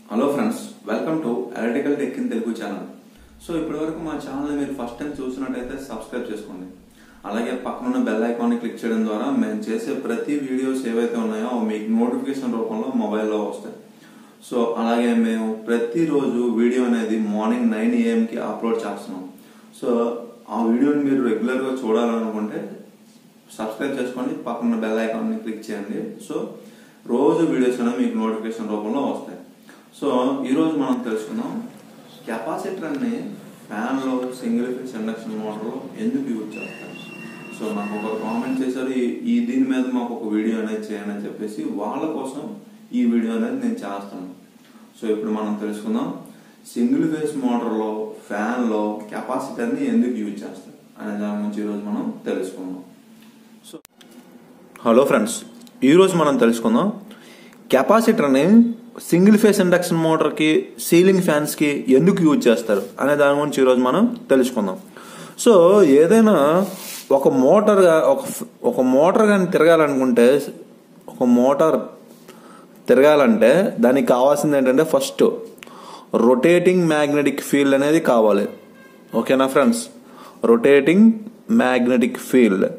hello friends welcome to electrical tech in Telugu channel so ఇప్పటి వరకు మా ఛానల్ మీరు ఫస్ట్ టైం చూసినట్టయితే సబ్స్క్రైబ్ చేసుకోండి అలాగే పక్కన ఉన్న బెల్ ఐకాన్ ని క్లిక్ చేయడం ద్వారా మేము చేసే ప్రతి వీడియోస్ ఏవైతే ఉన్నాయో అవి మీకు నోటిఫికేషన్ రూపంలో మొబైల్లో వస్తాయి సో అలాగే మేము ప్రతిరోజు వీడియో అనేది మార్నింగ్ నైన్ ఏఎంకి అప్లోడ్ చేస్తున్నాం సో ఆ వీడియోని మీరు రెగ్యులర్గా చూడాలనుకుంటే సబ్స్క్రైబ్ చేసుకోండి పక్కన బెల్ ఐకాన్ ని క్లిక్ చేయండి సో రోజు వీడియోస్ అనేవి మీకు నోటిఫికేషన్ రూపంలో వస్తాయి సో ఈ రోజు మనం తెలుసుకుందాం కెపాసిటర్ అన్ని ఫ్యాన్ లో సింగిల్ ఫేస్ ఇండక్షన్ మోటార్ లో ఎందుకు యూజ్ చేస్తారు సో నాకు ఒకరు కామెంట్ చేశారు ఈ- ఈ దీని మీద మాకు ఒక వీడియో అనేది చేయండి అని చెప్పేసి వాళ్ళ కోసం ఈ వీడియో అనేది నేను చేస్తాను సో ఇప్పుడు మనం తెలుసుకుందాం సింగిల్ ఫేస్ మోటార్ లో ఫ్యాన్ లో కెపాసిటర్ ని ఎందుకు యూజ్ చేస్తారు అనే దాని గురించి ఈరోజు మనం తెలుసుకుందాం హలో ఫ్రెండ్స్ ఈరోజు మనం తెలుసుకుందాం కెపాసిటర్ని సింగిల్ ఫేస్ ఇండక్షన్ మోటార్కి సీలింగ్ ఫ్యాన్స్కి ఎందుకు యూజ్ చేస్తారు అనే దాని గురించి ఈరోజు మనం తెలుసుకుందాం సో ఏదైనా ఒక మోటార్ ఒక ఒక మోటార్ కానీ తిరగాలనుకుంటే ఒక మోటార్ తిరగాలంటే దానికి కావాల్సింది ఏంటంటే ఫస్ట్ రొటేటింగ్ మ్యాగ్నెటిక్ ఫీల్డ్ అనేది కావాలి ఓకేనా friends rotating magnetic field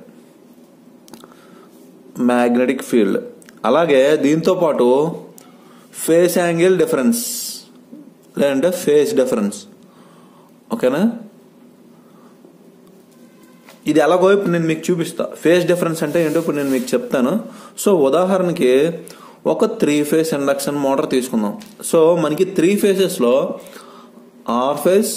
magnetic field అలాగే దీంతో పాటు ఫేస్ యాంగిల్ డిఫరెన్స్ లేదంటే ఫేస్ డిఫరెన్స్ ఓకేనా ఇది ఎలాగో ఇప్పుడు నేను మీకు చూపిస్తా ఫేస్ డిఫరెన్స్ అంటే ఏంటో ఇప్పుడు నేను మీకు చెప్తాను సో ఉదాహరణకి ఒక త్రీ ఫేస్ ఇండక్షన్ మోటార్ తీసుకుందాం సో మనకి త్రీ ఫేసెస్లో R phase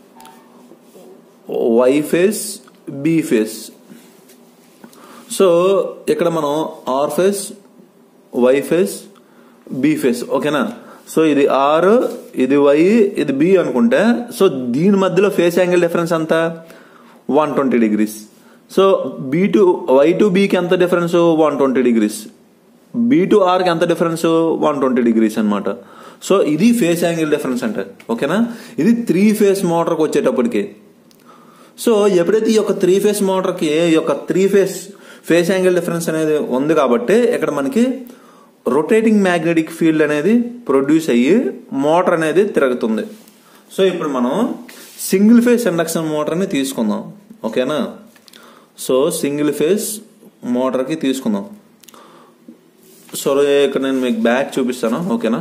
Y phase B phase so ఇక్కడ మనం R phase Y phase B phase ఓకేనా సో ఇది ఆర్ ఇది వై ఇది బి అనుకుంటే సో దీని మధ్యలో ఫేస్ యాంగిల్ డిఫరెన్స్ ఎంత one twenty degrees so B to Y to బికి ఎంత difference one twenty degrees B to ఆర్కి ఎంత డిఫరెన్స్ వన్ ట్వంటీ డిగ్రీస్ అనమాట సో ఇది ఫేస్ యాంగిల్ డిఫరెన్స్ అంటే ఓకేనా ఇది త్రీ ఫేస్ మోటార్కి వచ్చేటప్పటికి సో ఎప్పుడైతే ఈ యొక్క త్రీ ఫేస్ మోటార్కి ఈ యొక్క three phase phase angle difference అనేది ఉంది కాబట్టి ఇక్కడ మనకి రొటేటింగ్ మ్యాగ్నెటిక్ ఫీల్డ్ అనేది ప్రొడ్యూస్ అయ్యి మోటార్ అనేది తిరుగుతుంది సో ఇప్పుడు మనం సింగిల్ ఫేస్ ఇండక్షన్ మోటార్ని తీసుకుందాం ఓకేనా సో సింగిల్ ఫేస్ మోటార్కి తీసుకుందాం సో ఇక్కడ నేను మీకు బ్యాక్ చూపిస్తాను ఓకేనా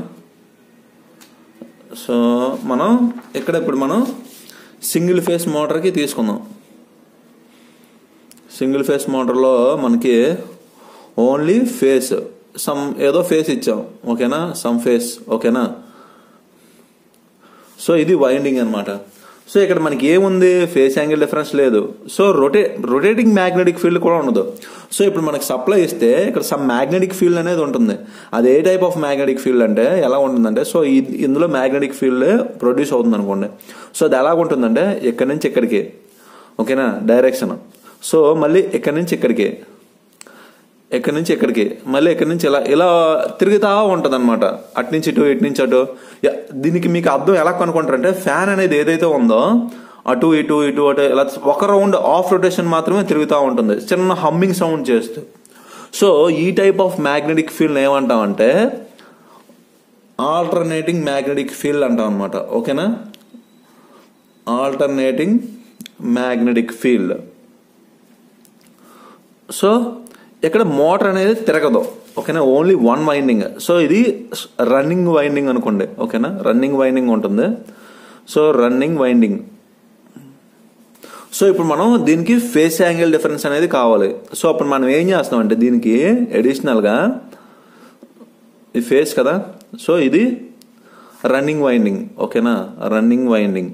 సో మనం ఇక్కడ ఇప్పుడు మనం సింగిల్ ఫేస్ మోటార్కి తీసుకుందాం సింగిల్ ఫేస్ మోటార్లో మనకి ఓన్లీ ఫేస్ సమ్ ఏదో ఫేస్ ఇచ్చాం ఓకేనా సమ్ ఫేస్ ఓకేనా సో ఇది వైండింగ్ అన్నమాట సో ఇక్కడ మనకి ఏముంది ఫేస్ యాంగిల్ డిఫరెన్స్ లేదు so rote rotating magnetic field కూడా ఉండదు సో ఇప్పుడు మనకి సప్లై ఇస్తే ఇక్కడ సమ్ మ్యాగ్నెటిక్ ఫీల్డ్ అనేది ఉంటుంది అది a type of magnetic field అంటే ఎలా ఉంటుందంటే సో ఇ- ఇందులో మ్యాగ్నెటిక్ ఫీల్డ్ ప్రొడ్యూస్ అవుతుంది అనుకోండి సో అది ఎలా ఉంటుందంటే ఇక్కడి నుంచి ఇక్కడికి ఓకేనా డైరెక్షన్ సో మళ్ళీ ఇక్కడి నుంచి ఇక్కడికి ఎక్కడి నుంచి ఎక్కడికి మళ్ళీ ఎక్కడి నుంచి ఇలా ఇలా తిరుగుతా ఉంటుంది అనమాట అటు నుంచి ఇటు ఇటు నుంచి అటు యా, దీనికి మీకు అర్థం ఎలా కనుక్కుంటారంటే ఫ్యాన్ అనేది ఏదైతే ఉందో అటు ఇటు ఇటు అటు ఇలా ఒక రౌండ్ ఆఫ్ రొటేషన్ మాత్రమే తిరుగుతూ ఉంటుంది చిన్న హమ్మింగ్ సౌండ్ చేస్తూ సో ఈ టైప్ ఆఫ్ మ్యాగ్నెటిక్ ఫీల్డ్ ఏమంటామంటే ఆల్టర్నేటింగ్ మ్యాగ్నెటిక్ ఫీల్డ్ అంటాం అనమాట ఓకేనా ఆల్టర్నేటింగ్ మ్యాగ్నెటిక్ ఫీల్డ్ సో ఇక్కడ మోటార్ అనేది తిరగదు ఓకేనా ఓన్లీ వన్ వైండింగ్ సో ఇది రన్నింగ్ వైండింగ్ అనుకోండి ఓకేనా రన్నింగ్ వైండింగ్ ఉంటుంది సో రన్నింగ్ వైండింగ్ సో ఇప్పుడు మనం దీనికి ఫేస్ యాంగిల్ డిఫరెన్స్ అనేది కావాలి సో అప్పుడు మనం ఏం చేస్తాం అంటే దీనికి అడిషనల్గా ఇది ఫేస్ కదా సో ఇది రన్నింగ్ వైండింగ్ ఓకేనా రన్నింగ్ వైండింగ్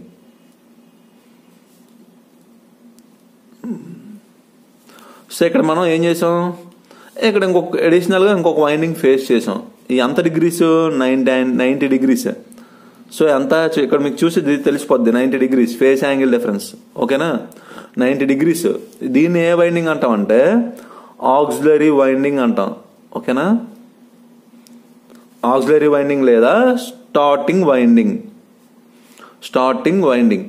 సో ఇక్కడ మనం ఏం చేసాం ఇక్కడ ఇంకొక అడిషనల్గా ఇంకొక వైండింగ్ ఫేస్ చేసాం ఈ ఎంత degrees nine ninety degrees so ఎంత చూ- ఇక్కడ మీకు చూసి ఇది తెలిసిపోద్ది ninety degrees phase angle difference ఓకేనా నైంటీ డిగ్రీస్ దీన్ని ఏ వైండింగ్ అంటాం అంటే ఆక్సిలరీ వైండింగ్ అంటాం ఓకేనా ఆక్సిలరీ వైండింగ్ లేదా స్టార్టింగ్ వైండింగ్ స్టార్టింగ్ వైండింగ్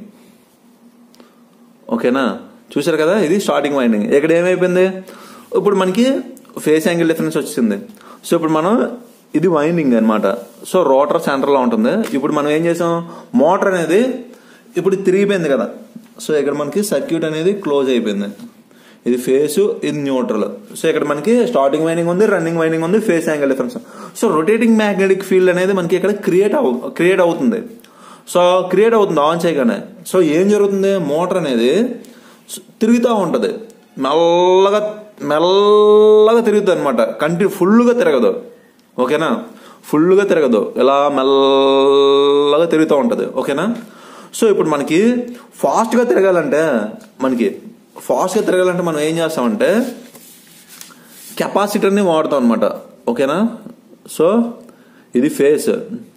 ఓకేనా చూసారు కదా ఇది స్టార్టింగ్ వైండింగ్ ఇక్కడ ఏమైపోయింది ఇప్పుడు మనకి ఫేస్ యాంగిల్ డిఫరెన్స్ వచ్చింది సో ఇప్పుడు మనం ఇది వైండింగ్ అన్నమాట సో రోటర్ సెంటర్లో ఉంటుంది ఇప్పుడు మనం ఏం చేసాం మోటార్ అనేది ఇప్పుడు తిరిగిపోయింది కదా సో ఇక్కడ మనకి సర్క్యూట్ అనేది క్లోజ్ అయిపోయింది ఇది ఫేస్ ఇది న్యూట్రల్ సో ఇక్కడ మనకి స్టార్టింగ్ వైండింగ్ ఉంది రన్నింగ్ వైండింగ్ ఉంది phase angle difference so rotating magnetic field అనేది మనకి ఇక్కడ క్రియేట్ అవు క్రియేట్ అవుతుంది సో క్రియేట్ అవుతుంది ఆన్ చేయగానే సో ఏం జరుగుతుంది మోటార్ అనేది తిరుగుతూ ఉంటుంది మెల్లగా మెల్లగా తిరుగుతుంది అనమాట కంటి ఫుల్గా తిరగదు ఓకేనా ఫుల్గా తిరగదు ఇలా మెల్లగా తిరుగుతూ ఉంటుంది ఓకేనా సో ఇప్పుడు మనకి ఫాస్ట్గా తిరగాలంటే మనకి ఫాస్ట్గా తిరగాలంటే మనం ఏం చేస్తామంటే కెపాసిటర్ని వాడతాం అనమాట ఓకేనా సో ఇది ఫేస్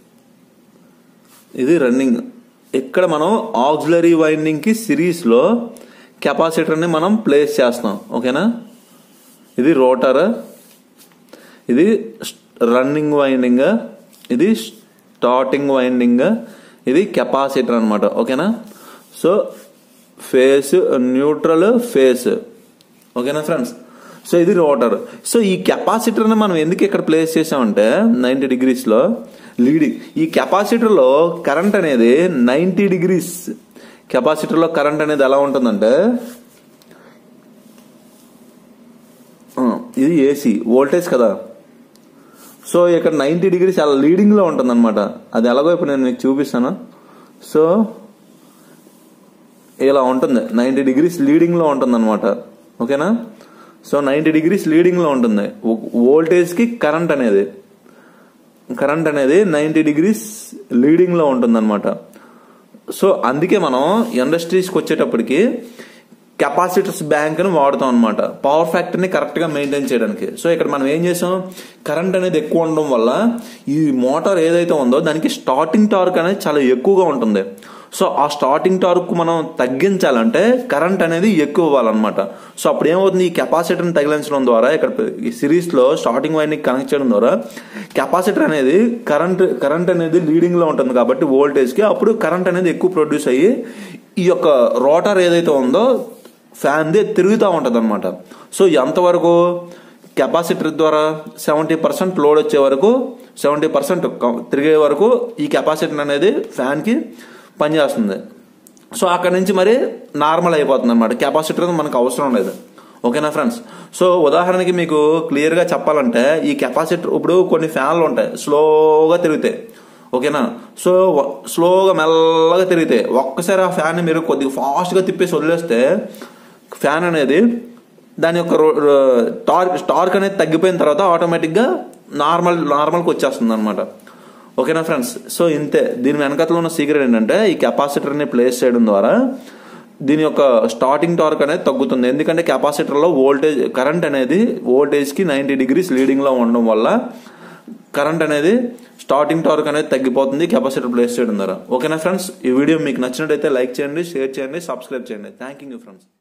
ఇది రన్నింగ్ ఇక్కడ మనం ఆక్సిలరీ వైండింగ్కి సిరీస్లో కెపాసిటర్ని మనం ప్లేస్ చేస్తాం ఓకేనా ఇది రోటర్ ఇది రన్నింగ్ వైండింగ్ ఇది స్టార్టింగ్ వైండింగ్ ఇది కెపాసిటర్ అనమాట ఓకేనా సో ఫేస్ న్యూట్రల్ ఫేస్ ఓకేనా ఫ్రెండ్స్ సో ఇది రోటర్ సో ఈ కెపాసిటర్ని మనం ఎందుకు ఇక్కడ ప్లేస్ చేసామంటే నైంటీ డిగ్రీస్లో లీడింగ్ ఈ కెపాసిటర్లో కరెంట్ అనేది నైంటీ డిగ్రీస్ కెపాసిటర్లో కరెంట్ అనేది ఎలా ఉంటుందంటే ఇది ఏసీ వోల్టేజ్ కదా సో ఇక్కడ నైంటీ డిగ్రీస్ అలా లీడింగ్లో ఉంటుంది అనమాట అది ఎలాగో ఇప్పుడు నేను మీకు చూపిస్తాను సో ఇలా ఉంటుంది నైంటీ డిగ్రీస్ లీడింగ్లో ఉంటుంది అనమాట ఓకేనా సో నైంటీ డిగ్రీస్ లీడింగ్లో ఉంటుంది వోల్టేజ్కి కరెంట్ అనేది కరెంట్ అనేది నైంటీ డిగ్రీస్ లీడింగ్లో ఉంటుంది అనమాట సో అందుకే మనం ఇండస్ట్రీస్కి వచ్చేటప్పటికి కెపాసిటర్స్ బ్యాంక్ అని వాడుతాం అనమాట పవర్ ఫ్యాక్టర్ని కరెక్ట్గా మెయింటైన్ చేయడానికి సో ఇక్కడ మనం ఏం చేసాం కరెంట్ అనేది ఎక్కువ ఉండడం వల్ల ఈ మోటార్ ఏదైతే ఉందో దానికి స్టార్టింగ్ టార్క్ అనేది చాలా ఎక్కువగా ఉంటుంది సో ఆ స్టార్టింగ్ టార్క్ మనం తగ్గించాలంటే కరెంట్ అనేది ఎక్కువ ఇవ్వాలన్నమాట సో అప్పుడు ఏమవుతుంది ఈ కెపాసిటర్ని తగిలించడం ద్వారా ఇక్కడ ఈ సిరీస్లో స్టార్టింగ్ వైర్ని కనెక్ట్ చేయడం ద్వారా కెపాసిటర్ అనేది కరెంట్ కరెంట్ అనేది లీడింగ్లో ఉంటుంది కాబట్టి వోల్టేజ్కి అప్పుడు కరెంట్ అనేది ఎక్కువ ప్రొడ్యూస్ అయ్యి ఈ యొక్క రోటర్ ఏదైతే ఉందో ఫ్యాన్ది తిరుగుతూ ఉంటుంది అనమాట సో ఎంతవరకు కెపాసిటర్ ద్వారా సెవెంటీ పర్సెంట్ లోడ్ వచ్చే వరకు సెవెంటీ పర్సెంట్ తిరిగే వరకు ఈ కెపాసిటర్ అనేది ఫ్యాన్కి పనిచేస్తుంది సో అక్కడ నుంచి మరి నార్మల్ అయిపోతుంది అనమాట కెపాసిటర్ మనకు అవసరం లేదు ఓకేనా ఫ్రెండ్స్ సో ఉదాహరణకి మీకు క్లియర్గా చెప్పాలంటే ఈ కెపాసిటర్ ఇప్పుడు కొన్ని ఫ్యాన్లు ఉంటాయి స్లోగా తిరుగుతాయి ఓకేనా సో స్లోగా మెల్లగా తిరిగితే ఒక్కసారి ఆ ఫ్యాన్ మీరు కొద్దిగా ఫాస్ట్గా తిప్పేసి వదిలేస్తే ఫ్యాన్ అనేది దాని యొక్క టార్క్ టార్క్ అనేది తగ్గిపోయిన తర్వాత ఆటోమేటిక్గా నార్మల్ నార్మల్కి వచ్చేస్తుంది అనమాట ఓకేనా ఫ్రెండ్స్ సో ఇంతే దీని వెనకతలో ఉన్న సీక్రెట్ ఏంటంటే ఈ కెపాసిటర్ని ప్లేస్ చేయడం ద్వారా దీని యొక్క స్టార్టింగ్ టార్క్ అనేది తగ్గుతుంది ఎందుకంటే కెపాసిటర్లో వోల్టేజ్ కరెంట్ అనేది వోల్టేజ్కి నైంటీ డిగ్రీస్ లీడింగ్లో ఉండడం వల్ల కరెంట్ అనేది స్టార్టింగ్ టార్క్ అనేది తగ్గిపోతుంది కెపాసిటర్ ప్లేస్ చేయడం ద్వారా ఓకేనా ఫ్రెండ్స్ ఈ వీడియో మీకు నచ్చినట్టయితే లైక్ చేయండి షేర్ చేయండి సబ్స్క్రైబ్ చేయండి థ్యాంక్ యూ ఫ్రెండ్స్